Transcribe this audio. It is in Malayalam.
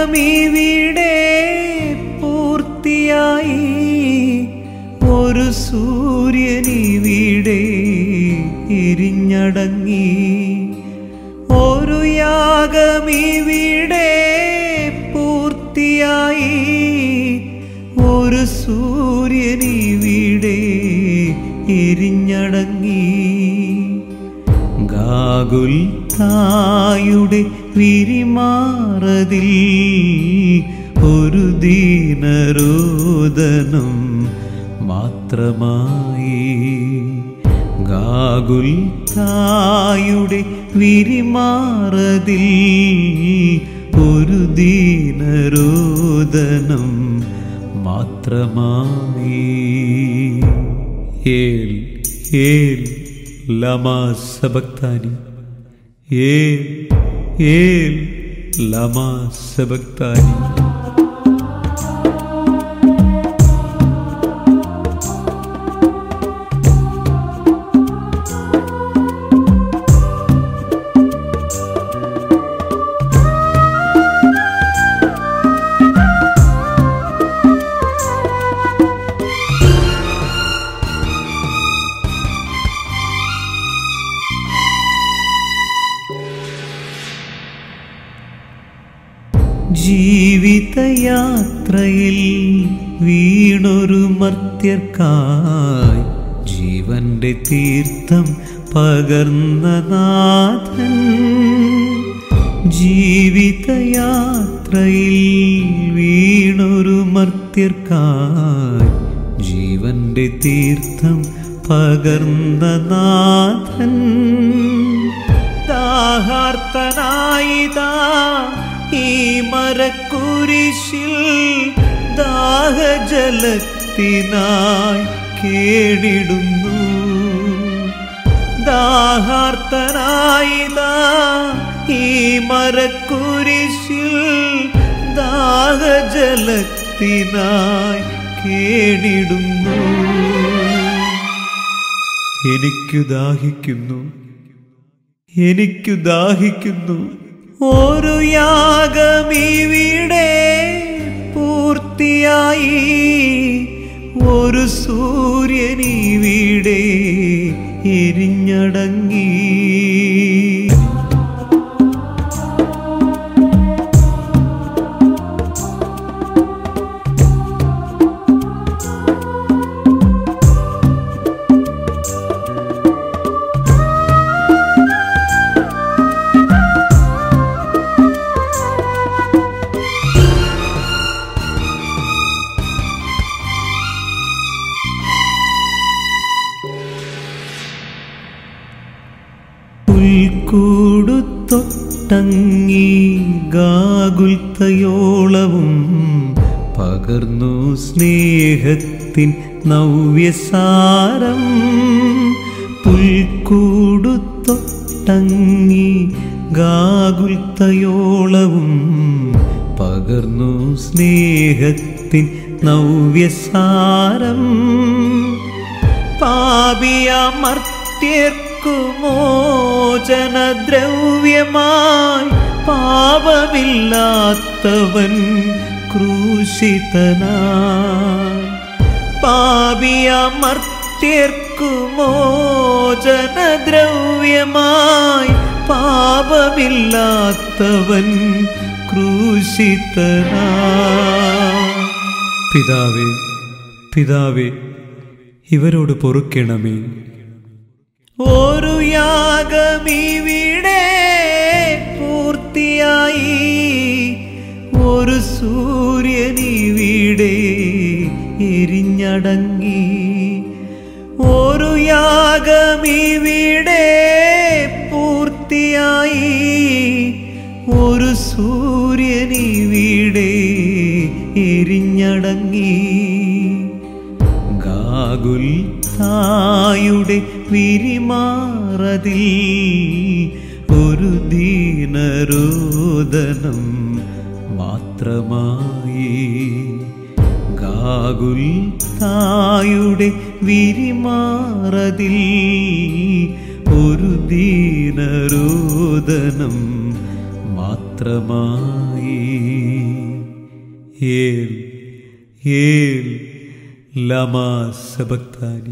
യാഗമിവിടെ പൂർത്തിയായി ഒരു സൂര്യനിവിടെ എരിഞ്ഞടങ്ങി ഒരു യാഗമിവിടെ പൂർത്തിയായി ഒരു സൂര്യനിവിടെ എരിഞ്ഞടങ്ങി ഗാഗുൽ തായുടെ വിരിമാറതിൽ ഒരു ദീനരോദനം മാത്രമായി ഗാഗുൽ തായുടെ വിരിമാറതിൽ ഒരു ദീനരോദനം മാത്രമായി ഏൽ ഏൽ ലമാ സബക്താനി ഏൽ ഏൽ ലമാ സബക്താനി ജീവിതയാത്രയിൽ വീണൊരു മർത്യർക്കായി ജീവന്റെ തീർത്ഥം പകർന്ന നാഥൻ ജീവിതയാത്രയിൽ വീണൊരു മർത്യർക്കായി ജീവന്റെ തീർത്ഥം പകർന്ന നാഥൻ ദാഹാർത്തനായിതാ ഈ മരക്കുരിശിൽ ദാഹജലത്തിനായി കേടിടുന്നു ദാഹാർത്തനായിതാ ഈ മരക്കുരിശിൽ ദാഹജലത്തിനായി കേടിടുന്നു എനിക്കു ദാഹിക്കുന്നു എനിക്കു ദാഹിക്കുന്നു ഒരു യാഗമിവിടെ പൂർത്തിയായി ഒരു സൂര്യനിവിടെ എരിഞ്ഞടങ്ങി പുൽക്കൂടുത്തൊട്ടങ്ങി ഗാകുൽത്തയോളവും പകർന്നു സ്നേഹത്തിൻ നവ്യസാരം പുൽക്കൂടുത്തൊട്ടങ്ങി ഗാകുൽത്തയോളവും പകർന്നു സ്നേഹത്തിൻ നവ്യസാരം പാപിയമർത്യർക്കു മോചനദ്രവ്യമായി പാപമില്ലാത്തവൻ ക്രൂശിതനായി പാപിയമർത്യർക്കു മോചനദ്രവ്യമായി പാപമില്ലാത്തവൻ ക്രൂശിതനായി പിതാവേ പിതാവേ ഇവരോട് പൊറുക്കണമേ ഒരു യാഗമിവിടെ പൂർത്തിയായി ഒരു സൂര്യനിവിടെ എരിഞ്ഞടങ്ങി ഒരു യാഗമിവിടെ പൂർത്തിയായി ഒരു സൂര്യനിവിടെ എരിഞ്ഞടങ്ങി ഗാഗുൽ തായുടെ വിരിമാറതിൽ ഒരു ദീനരോദനം മാത്രമായി ഗാഗുൽ തായുടെ വിരിമാറതിൽ ഒരു ദീനരോദനം മാത്രമായി ഏൽ ഏൽ ലമാ സബക്താനി